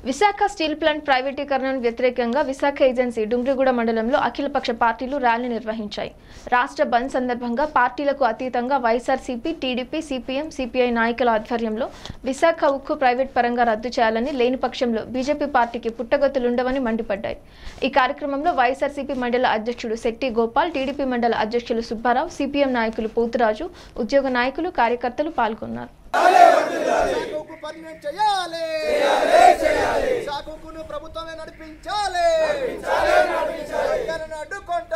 Visakha steel plant ప్రైవేటీకరణను వ్యతిరేకంగా Visakha agency Dumriguda మండలంలో అఖిలపక్ష పార్టీలు ర్యాలీ నిర్వహించాయి రాష్ట్ర బంద్ సందర్భంగా పార్టీలకు అతీతంగా వైఎస్ఆర్సీపీ టీడీపీ సిపిఎం సిపిఐ నాయకుల ఆధ్వర్యంలో విశాఖ ఉక్కు ప్రైవేట్ పరంగా రద్దు చేయాలని లేని పక్షంలో బీజేపీ పార్టీకి పుట్టగతులుండవని మండిపడ్డాయి ఈ కార్యక్రమంలో వైఎస్ఆర్సీపీ మండల అధ్యక్షుడు శెట్టి గోపాల్ టీడీపీ మండల అధ్యక్షులు సుబ్బారావు సిపిఎం నాయకులు పోతురాజు ఉద్యోగ నాయకులు కార్యకర్తలు పాల్గొన్నారు శాఖకు పర్మనెంట్ చేయాలి శాఖకును ప్రభుత్వమే నడిపించాలి జగన్ అడ్డుకుంటే